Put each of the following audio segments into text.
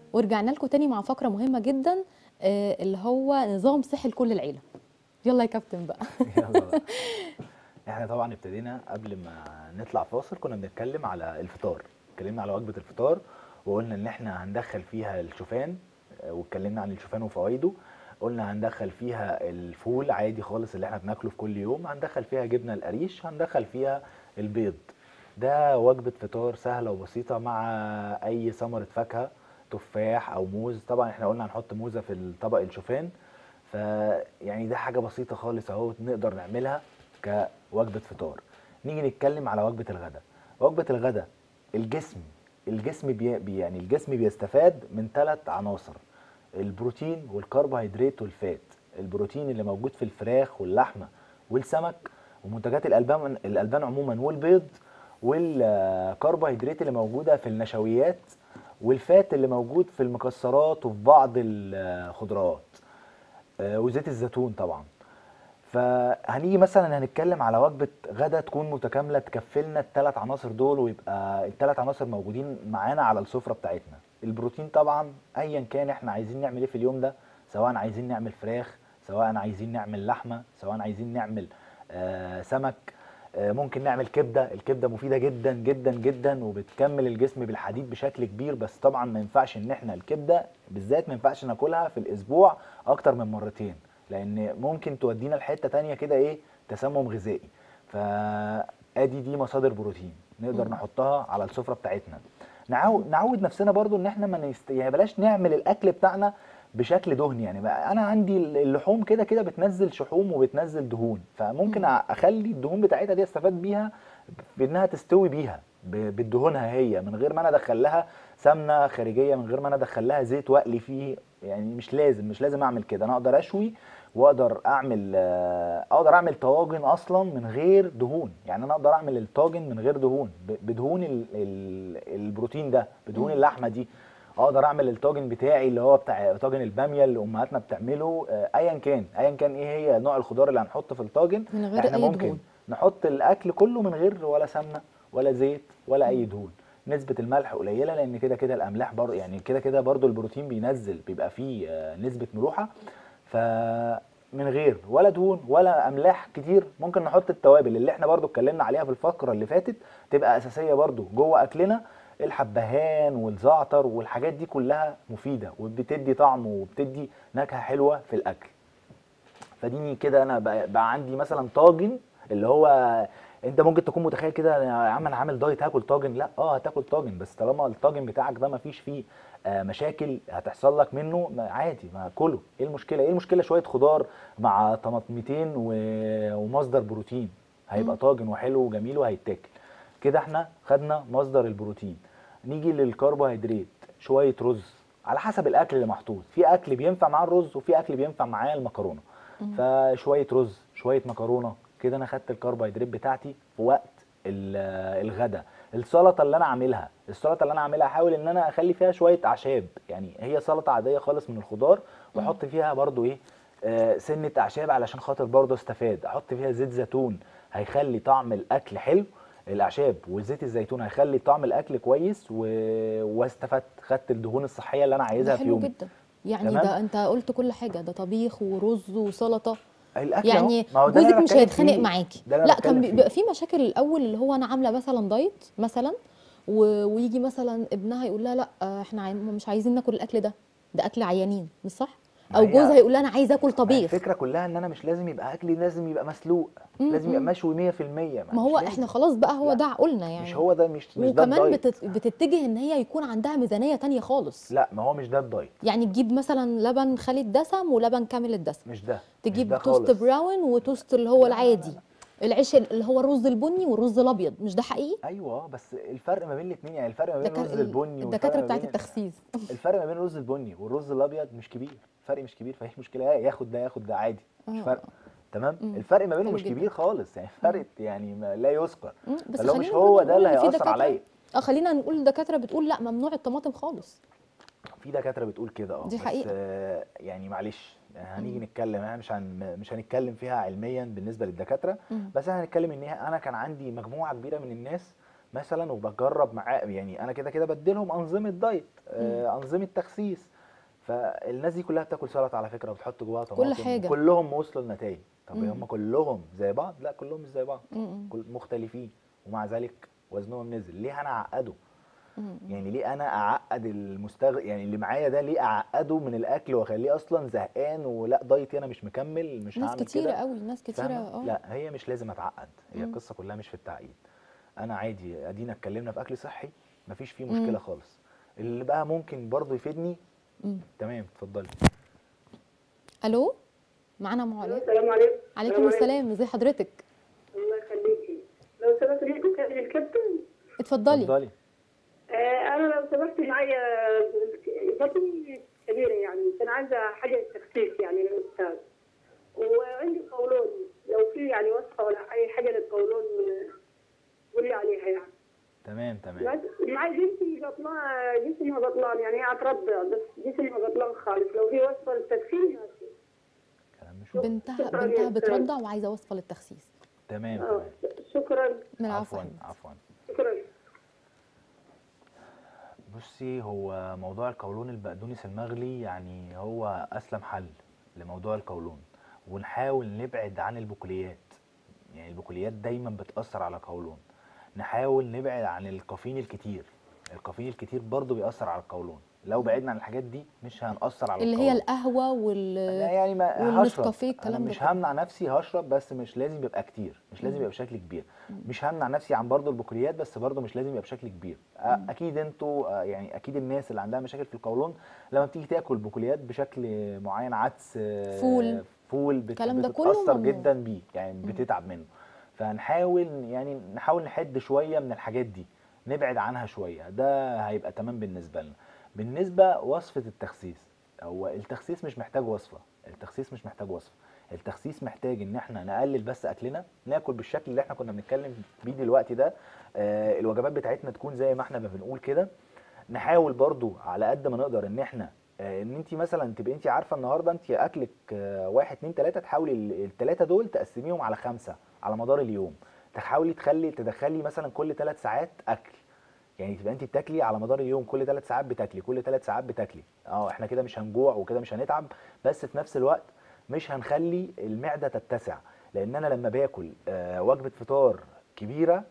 ورجعنا لكم تاني مع فقره مهمه جدا آه، اللي هو نظام صحي لكل العيله يلا يا كابتن بقى يلا بقى. احنا طبعا ابتدينا قبل ما نطلع فاصل كنا بنتكلم على الفطار اتكلمنا على وجبه الفطار وقلنا ان احنا هندخل فيها الشوفان آه، واتكلمنا عن الشوفان وفوائده قلنا هندخل فيها الفول عادي خالص اللي احنا بناكله في كل يوم هندخل فيها جبنه القريش هندخل فيها البيض ده وجبه فطار سهله وبسيطه مع اي ثمره فاكهه تفاح او موز طبعا احنا قلنا هنحط موزه في الطبق الشوفان فيعني ده حاجه بسيطه خالص اهو نقدر نعملها كوجبه فطار نيجي نتكلم على وجبه الغداء وجبه الغداء الجسم الجسم بي بي- يعني الجسم بيستفاد من ثلاث عناصر البروتين والكربوهيدرات والفات البروتين اللي موجود في الفراخ واللحمه والسمك ومنتجات الالبان الالبان عموما والبيض والكربوهيدرات اللي موجوده في النشويات والفات اللي موجود في المكسرات وفي بعض الخضروات آه، وزيت الزيتون طبعا فهنيجي مثلا هنتكلم على وجبه غدا تكون متكامله تكفلنا الثلاث عناصر دول ويبقى الثلاث عناصر موجودين معانا على السفره بتاعتنا البروتين طبعا ايا كان احنا عايزين نعمل ايه في اليوم ده سواء عايزين نعمل فراخ سواء عايزين نعمل لحمه سواء عايزين نعمل آه سمك آه ممكن نعمل كبده الكبده مفيده جدا جدا جدا وبتكمل الجسم بالحديد بشكل كبير بس طبعا ما ينفعش ان احنا الكبده بالذات ما ينفعش ناكلها في الاسبوع اكتر من مرتين لان ممكن تودينا لحته تانية كده ايه تسمم غذائي فادي دي مصادر بروتين نقدر مم. نحطها على السفره بتاعتنا نعود نعود نفسنا برضو ان احنا ما نست... يعني بلاش نعمل الاكل بتاعنا بشكل دهني يعني بقى انا عندي اللحوم كده كده بتنزل شحوم وبتنزل دهون فممكن مم. اخلي الدهون بتاعتها دي استفاد بيها بانها تستوي بيها ب- بدهونها هي من غير ما انا ادخل لها سمنه خارجيه من غير ما انا ادخل لها زيت واقلي فيه يعني مش لازم مش لازم اعمل كده انا اقدر اشوي واقدر اعمل آه، اقدر اعمل طواجن اصلا من غير دهون يعني انا اقدر اعمل الطاجن من غير دهون ب- بدهون ال- ال- البروتين ده بدهون مم. اللحمه دي اقدر اعمل الطاجن بتاعي اللي هو بتاع طاجن الباميه اللي امهاتنا بتعمله آه، ايا كان ايا كان ايه هي نوع الخضار اللي هنحطه في الطاجن من غير احنا اي ممكن دهون نحط الاكل كله من غير ولا سمنه ولا زيت ولا اي دهون نسبه الملح قليله لان كده كده الاملاح برضه يعني كده كده برضه البروتين بينزل بيبقى فيه آه، نسبه ملوحه فمن غير ولا دهون ولا املاح كتير ممكن نحط التوابل اللي احنا برضه اتكلمنا عليها في الفقره اللي فاتت تبقى اساسيه برضه جوه اكلنا الحبهان والزعتر والحاجات دي كلها مفيده وبتدي طعم وبتدي نكهه حلوه في الاكل فديني كده انا بقى, بقى عندي مثلا طاجن اللي هو انت ممكن تكون متخيل كده يا عم انا عامل دايت هاكل طاجن لا اه هتاكل طاجن بس طالما الطاجن بتاعك ده ما فيش فيه آه مشاكل هتحصل لك منه ما عادي ما كله ايه المشكله ايه المشكله شويه خضار مع طماطمتين و- ومصدر بروتين هيبقى مم. طاجن وحلو وجميل وهيتاكل كده احنا خدنا مصدر البروتين نيجي للكربوهيدرات شويه رز على حسب الاكل اللي محطوط في اكل بينفع معاه الرز وفي اكل بينفع معاه المكرونه مم. فشويه رز شويه مكرونه كده انا خدت الكربوهيدرات بتاعتي في وقت ال- الغدا السلطه اللي انا عاملها السلطه اللي انا عاملها احاول ان انا اخلي فيها شويه اعشاب يعني هي سلطه عاديه خالص من الخضار واحط فيها برضو ايه آه سنه اعشاب علشان خاطر برضو استفاد احط فيها زيت زيتون هيخلي طعم الاكل حلو الاعشاب وزيت الزيتون هيخلي طعم الاكل كويس و... واستفدت خدت الدهون الصحيه اللي انا ده عايزها في حلو يومي جدا يعني تمام؟ ده انت قلت كل حاجه ده طبيخ ورز وسلطه الاكل أهو. يعني ما هو ده اللي جوزك أنا مش بتكلم هيتخانق فيه. معاكي ده اللي أنا لا كان بتكلم بي- فيه. بيبقى في مشاكل الاول اللي هو انا عامله مثلا دايت مثلا و... ويجي مثلا ابنها يقول لها لا آه، احنا عاي... مش عايزين ناكل الاكل ده ده اكل عيانين مش صح ما او هي- جوزها يقول لها انا عايز اكل ما هي طبيخ الفكره كلها ان انا مش لازم يبقى اكلي لازم يبقى مسلوق مم، لازم يبقى مم. مشوي 100% ما هو مش احنا لازم. خلاص بقى هو لا، ده عقولنا يعني مش هو ده مش مش ده وكمان الدايت بتت... بتتجه ان هي يكون عندها ميزانيه تانية خالص لا ما هو مش ده الدايت يعني تجيب مثلا لبن خالي الدسم ولبن كامل الدسم مش ده مش تجيب ده توست خالص. براون وتوست اللي هو لا، لا، لا، العادي لا. العيش اللي هو الرز البني والرز الابيض مش ده حقيقي ايوه بس الفرق ما بين الاثنين يعني الفرق ما بين دكا- الرز البني والفرق الدكاتره ما بتاعت بين- التخسيس الفرق ما بين الرز البني والرز الابيض مش كبير فرق مش كبير فهي مشكله ياخد ده ياخد ده عادي مش آه. فارقه تمام مم. الفرق ما بينهم حلو مش جدا. كبير خالص يعني فرق يعني ما لا يذكر مم، بس فلو مش خلينا هو برضه ده اللي نقول إن في هيأثر دكاترة- عليا اه خلينا نقول الدكاتره بتقول لا ممنوع الطماطم خالص في دكاتره بتقول كده اه دي بس حقيقة. آه، يعني معلش هنيجي مم. نتكلم احنا مش هن مش هنتكلم فيها علميا بالنسبه للدكاتره مم. بس احنا هنتكلم ان هي- انا كان عندي مجموعه كبيره من الناس مثلا وبجرب معاه يعني انا كده كده بديلهم انظمه دايت آه انظمه تخسيس فالناس دي كلها بتاكل سلطه على فكره وبتحط جواها طماطم حاجة. كلهم وصلوا لنتائج طب مم. هم كلهم زي بعض لا كلهم مش زي بعض مم. كل مختلفين ومع ذلك وزنهم نزل ليه انا اعقده مم. يعني ليه انا اعقد المستغ يعني اللي معايا ده ليه اعقده من الاكل واخليه اصلا زهقان ولا دايتي انا مش مكمل مش ناس هعمل كتيره كده قوي ناس كتيره فاهمة؟ اه لا هي مش لازم اتعقد هي مم. القصه كلها مش في التعقيد انا عادي ادينا اتكلمنا في اكل صحي مفيش فيه مم. مشكله خالص اللي بقى ممكن برضه يفيدني مم. تمام اتفضلي الو معانا ام علاء السلام عليكم عليكم السلام ازي حضرتك الله يخليكي لو سمحت لي كابتن الكابتن اتفضلي اتفضلي آه انا لو سمحت معايا بطني كبيره يعني كان عايزه حاجه تخفيف يعني للاستاذ وعندي قولون لو في يعني وصفه ولا اي حاجه للقولون قولي عليها يعني تمام تمام بس معي جسمي بطلان جسمها بطلان يعني هي هترضع بس جسمها بطلان خالص لو في وصفه للتدخين ماشي كلام مش بنتها شكراً يا بنتها أستاذ. بترضع وعايزه وصفه للتخسيس تمام آه، تمام شكرا من العفو عفوا يا حبيبتي. عفوا شكرا بصي هو موضوع القولون البقدونس المغلي يعني هو اسلم حل لموضوع القولون ونحاول نبعد عن البقوليات يعني البقوليات دايما بتاثر على القولون نحاول نبعد عن الكافيين الكتير الكافيين الكتير برضو بيأثر على القولون لو بعدنا عن الحاجات دي مش هنأثر على اللي هي القولون القهوه وال لا يعني ما هشرب والنسكافيه انا الكلام ده مش كله. همنع نفسي هشرب بس مش لازم يبقى كتير مش لازم مم. يبقى بشكل كبير مش همنع نفسي عن برضو البقوليات بس برضو مش لازم يبقى بشكل كبير أ- اكيد انتوا آه، يعني اكيد الناس اللي عندها مشاكل في القولون لما بتيجي تاكل بقوليات بشكل معين عدس آه، فول. فول بت- الكلام ده كله بتتاثر ممنوع. جدا بيه يعني بتتعب منه فنحاول يعني نحاول نحد شويه من الحاجات دي نبعد عنها شويه ده هيبقى تمام بالنسبه لنا بالنسبه وصفه التخسيس هو التخسيس مش محتاج وصفه التخسيس مش محتاج وصفه التخسيس محتاج ان احنا نقلل بس اكلنا ناكل بالشكل اللي احنا كنا بنتكلم بيه دلوقتي ده آه الوجبات بتاعتنا تكون زي ما احنا ما بنقول كده نحاول برضو على قد ما نقدر ان احنا آه، ان انت مثلا تبقي انت عارفه النهارده انت اكلك آه، واحد اتنين تلاته تحاولي ال- التلاته دول تقسميهم على خمسه على مدار اليوم تحاولي تخلي تدخلي مثلا كل ثلاث ساعات اكل يعني تبقى انت بتاكلي على مدار اليوم كل ثلاث ساعات بتاكلي كل ثلاث ساعات بتاكلي اه احنا كده مش هنجوع وكده مش هنتعب بس في نفس الوقت مش هنخلي المعده تتسع لان انا لما باكل آه وجبه فطار كبيره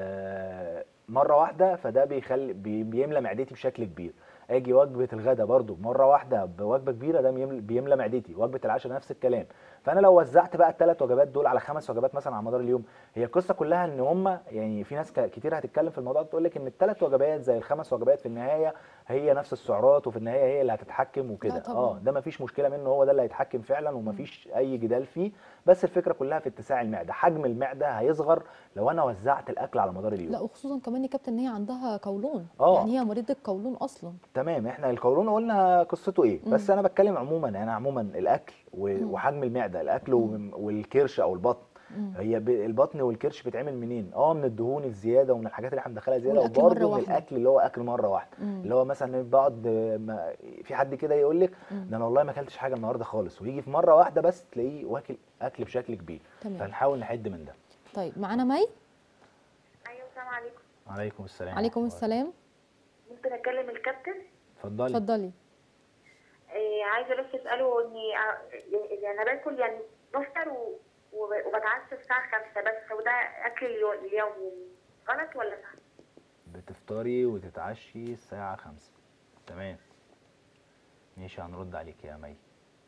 آه مره واحده فده بيخلي بي- بيملى معدتي بشكل كبير اجي وجبه الغداء برضو مره واحده بوجبه كبيره ده بيملى, بيملى معدتي وجبه العشاء نفس الكلام فانا لو وزعت بقى الثلاث وجبات دول على خمس وجبات مثلا على مدار اليوم هي القصه كلها ان هم يعني في ناس ك- كتير هتتكلم في الموضوع ده تقول لك ان الثلاث وجبات زي الخمس وجبات في النهايه هي نفس السعرات وفي النهايه هي اللي هتتحكم وكده طبعاً. اه ده مفيش مشكله منه هو ده اللي هيتحكم فعلا ومفيش اي جدال فيه بس الفكره كلها في اتساع المعده حجم المعده هيصغر لو انا وزعت الاكل على مدار اليوم لا وخصوصا كمان يا كابتن ان هي عندها قولون آه. يعني هي مريضه قولون اصلا تمام احنا القولون قلنا قصته ايه مم. بس انا بتكلم عموما انا عموما الاكل و- مم. وحجم المعده الاكل و- والكرش او البطن مم. هي ب- البطن والكرش بيتعمل منين اه من الدهون الزياده ومن الحاجات اللي احنا بندخلها زياده والأكل وبرده مرة من واحدة. الاكل اللي هو اكل مره واحده مم. اللي هو مثلا بقعد ما في حد كده يقول لك مم. ده انا والله ما اكلتش حاجه النهارده خالص ويجي في مره واحده بس تلاقيه واكل اكل بشكل كبير تمام. فنحاول نحد من ده طيب معانا مي ايوه السلام عليكم عليكم السلام عليكم ورحمة الله. السلام ممكن اكلم الكابتن اتفضلي اتفضلي إيه عايزه بس اساله اني ع- يعني انا باكل يعني بفطر و- وب- وبتعشى الساعه 5 بس وده اكل اليو- اليومي غلط ولا صح؟ بتفطري وتتعشي الساعه 5 تمام ماشي هنرد عليك يا مي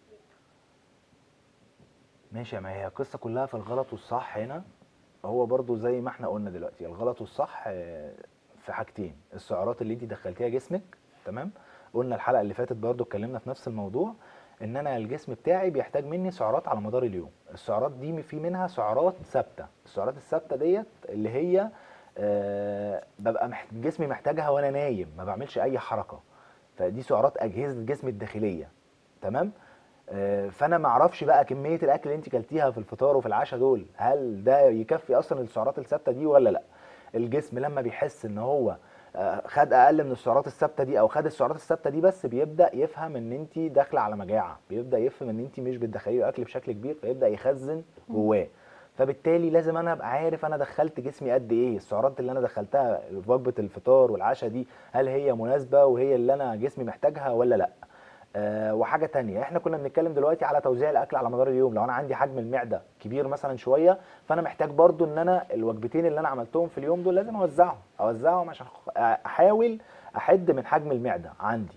ماشي يا مي هي القصه كلها في الغلط والصح هنا هو برضو زي ما احنا قلنا دلوقتي الغلط والصح آه، في حاجتين السعرات اللي انت دخلتيها جسمك تمام قلنا الحلقه اللي فاتت برضو اتكلمنا في نفس الموضوع ان انا الجسم بتاعي بيحتاج مني سعرات على مدار اليوم السعرات دي في منها سعرات ثابته السعرات الثابته ديت اللي هي آه ببقى محت... جسمي محتاجها وانا نايم ما بعملش اي حركه فدي سعرات اجهزه جسمي الداخليه تمام آه، فانا ما اعرفش بقى كميه الاكل اللي انت كلتيها في الفطار وفي العشاء دول هل ده يكفي اصلا السعرات الثابته دي ولا لا الجسم لما بيحس ان هو آه، خد اقل من السعرات الثابته دي او خد السعرات الثابته دي بس بيبدا يفهم ان انت داخله على مجاعه بيبدا يفهم ان انت مش بتدخلي له اكل بشكل كبير فيبدا يخزن جواه فبالتالي لازم انا ابقى عارف انا دخلت جسمي قد ايه السعرات اللي انا دخلتها في وجبه الفطار والعشاء دي هل هي مناسبه وهي اللي انا جسمي محتاجها ولا لا آه وحاجه تانية احنا كنا بنتكلم دلوقتي على توزيع الاكل على مدار اليوم لو انا عندي حجم المعده كبير مثلا شويه فانا محتاج برضو ان انا الوجبتين اللي انا عملتهم في اليوم دول لازم اوزعهم اوزعهم عشان خ- احاول احد من حجم المعده عندي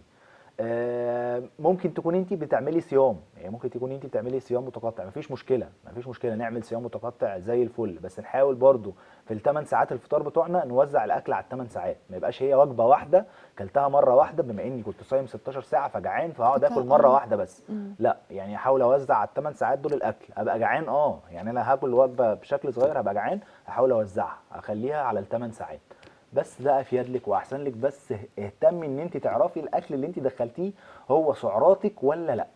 آه، ممكن تكون انت بتعملي صيام يعني ممكن تكون انت بتعملي صيام متقطع مفيش مشكله مفيش مشكله نعمل صيام متقطع زي الفل بس نحاول برضو في الثمان ساعات الفطار بتوعنا نوزع الاكل على الثمان ساعات ما يبقاش هي وجبه واحده كلتها مره واحده بما اني كنت صايم 16 ساعه فجعان فهقعد فك- اكل مره آه. واحده بس مم. لا يعني احاول اوزع على الثمان ساعات دول الاكل ابقى جعان اه يعني انا هاكل وجبه بشكل صغير هبقى جعان احاول اوزعها اخليها على الثمان ساعات بس ده افيد لك واحسن لك بس اهتمي ان انت تعرفي الاكل اللي انت دخلتيه هو سعراتك ولا لا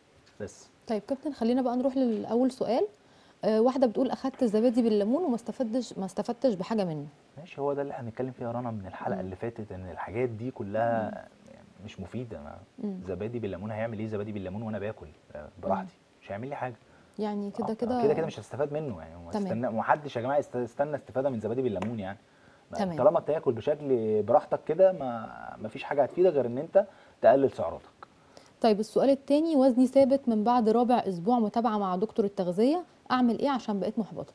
بس طيب كابتن خلينا بقى نروح للاول سؤال آه واحده بتقول اخدت الزبادي بالليمون وما استفدتش ما استفدتش بحاجه منه ماشي هو ده اللي احنا بنتكلم فيه يا رنا من الحلقه اللي فاتت ان الحاجات دي كلها يعني مش مفيده ما مم. زبادي بالليمون هيعمل ايه زبادي بالليمون وانا باكل آه، براحتي مش هيعمل لي حاجه يعني كده آه، كده كده كده مش هستفاد منه يعني وما تمام. استنى محدش يا جماعه يست- يستنى استفاده من زبادي بالليمون يعني ما- تمام. طالما بتاكل بشكل براحتك كده ما ما فيش حاجه هتفيدك غير ان انت تقلل سعراتك طيب السؤال التاني وزني ثابت من بعد رابع اسبوع متابعه مع دكتور التغذيه اعمل ايه عشان بقيت محبطه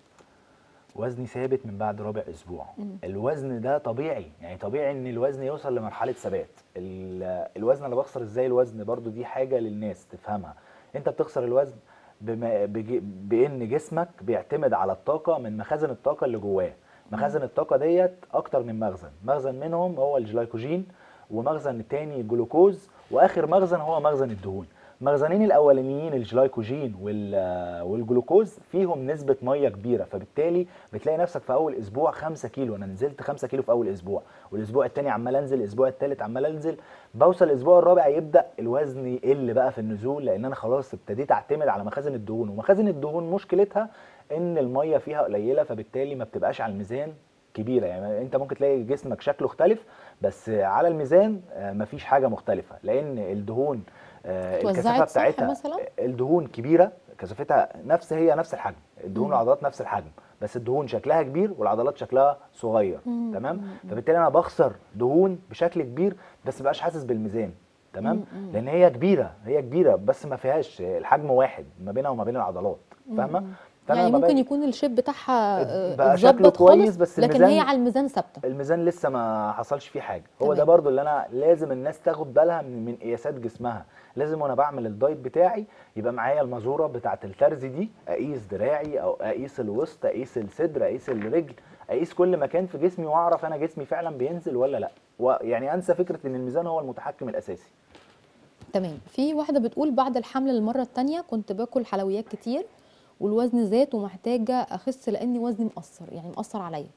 وزني ثابت من بعد رابع اسبوع مم. الوزن ده طبيعي يعني طبيعي ان الوزن يوصل لمرحله ثبات ال- الوزن انا بخسر ازاي الوزن برضو دي حاجه للناس تفهمها انت بتخسر الوزن بما بج- بان جسمك بيعتمد على الطاقه من مخازن الطاقه اللي جواه مخازن الطاقه ديت اكتر من مخزن مخزن منهم هو الجلايكوجين ومخزن التاني الجلوكوز واخر مخزن هو مخزن الدهون المخزنين الاولانيين الجلايكوجين وال- والجلوكوز فيهم نسبه ميه كبيره فبالتالي بتلاقي نفسك في اول اسبوع 5 كيلو انا نزلت 5 كيلو في اول اسبوع والاسبوع الثاني عمال انزل الاسبوع الثالث عمال انزل بوصل الاسبوع الرابع يبدا الوزن يقل بقى في النزول لان انا خلاص ابتديت اعتمد على مخازن الدهون ومخازن الدهون مشكلتها ان الميه فيها قليله فبالتالي ما بتبقاش على الميزان كبيره يعني انت ممكن تلاقي جسمك شكله اختلف بس على الميزان آه، مفيش حاجه مختلفه لان الدهون آه، اتوزعت الكثافه صح بتاعتها مثلا؟ الدهون كبيره كثافتها نفس هي نفس الحجم الدهون مم. والعضلات نفس الحجم بس الدهون شكلها كبير والعضلات شكلها صغير مم. تمام مم. فبالتالي انا بخسر دهون بشكل كبير بس مبقاش حاسس بالميزان تمام مم. لان هي كبيره هي كبيره بس ما فيهاش الحجم واحد ما بينها وما بين العضلات فاهمه مم. فأنا يعني لما ممكن باجي- يكون الشيب بتاعها آه، بقى شكله اتظبط كويس خالص بس لكن الميزان- هي على الميزان ثابته الميزان لسه ما حصلش فيه حاجه هو تمام. ده برضو اللي انا لازم الناس تاخد بالها من, من قياسات جسمها لازم وانا بعمل الدايت بتاعي يبقى معايا المازوره بتاعه الترز دي اقيس دراعي او اقيس الوسط اقيس الصدر اقيس الرجل اقيس كل مكان في جسمي واعرف انا جسمي فعلا بينزل ولا لا و- يعني انسى فكره ان الميزان هو المتحكم الاساسي تمام في واحده بتقول بعد الحمل المره الثانيه كنت باكل حلويات كتير والوزن زاد ومحتاجه اخس لاني وزني مقصر يعني مقصر عليا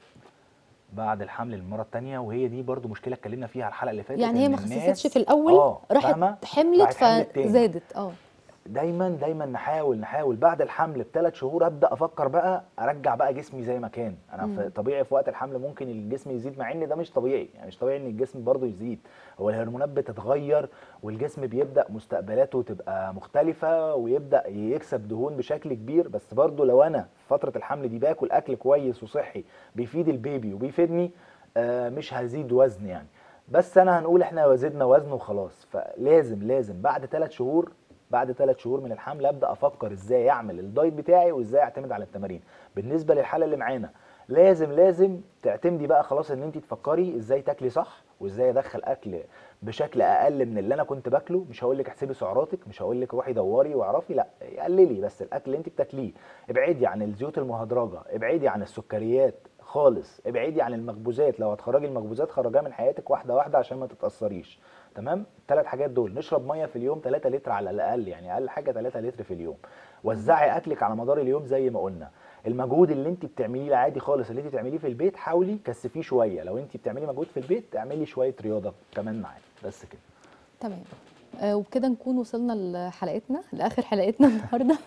بعد الحمل المره الثانيه وهي دي برضو مشكله اتكلمنا فيها الحلقه اللي فاتت يعني هي إن ما الناس- خسستش في الاول آه، فاهمة؟ راحت حملت راحت حملت تاني. فزادت اه دايما دايما نحاول نحاول بعد الحمل بثلاث شهور ابدا افكر بقى ارجع بقى جسمي زي ما كان انا في مم. طبيعي في وقت الحمل ممكن الجسم يزيد مع ان ده مش طبيعي يعني مش طبيعي ان الجسم برضه يزيد هو الهرمونات بتتغير والجسم بيبدا مستقبلاته تبقى مختلفه ويبدا يكسب دهون بشكل كبير بس برضه لو انا في فتره الحمل دي باكل اكل كويس وصحي بيفيد البيبي وبيفيدني آه، مش هزيد وزن يعني بس انا هنقول احنا زدنا وزن وخلاص فلازم لازم بعد ثلاث شهور بعد ثلاث شهور من الحمل ابدا افكر ازاي اعمل الدايت بتاعي وازاي اعتمد على التمارين بالنسبه للحاله اللي معانا لازم لازم تعتمدي بقى خلاص ان انت تفكري ازاي تاكلي صح وازاي ادخل اكل بشكل اقل من اللي انا كنت باكله مش هقول لك احسبي سعراتك مش هقول لك روحي دوري واعرفي لا قللي بس الاكل اللي انت بتاكليه ابعدي عن الزيوت المهدرجه ابعدي عن السكريات خالص ابعدي عن المخبوزات لو هتخرجي المخبوزات خرجيها من حياتك واحده واحده عشان ما تتاثريش تمام الثلاث حاجات دول نشرب ميه في اليوم 3 لتر على الاقل يعني اقل حاجه 3 لتر في اليوم وزعي اكلك على مدار اليوم زي ما قلنا المجهود اللي انت بتعمليه العادي خالص اللي انت بتعمليه في البيت حاولي كثفيه شويه لو انت بتعملي مجهود في البيت اعملي شويه رياضه كمان معاه بس كده تمام آه وبكده نكون وصلنا لحلقتنا لاخر حلقتنا النهارده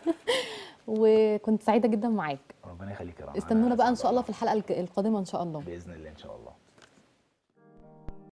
وكنت سعيده جدا معاك ربنا يخليك يا رنا استنونا أنا بقى ان أسعد شاء الله والله. في الحلقه الك- القادمه ان شاء الله باذن الله ان شاء الله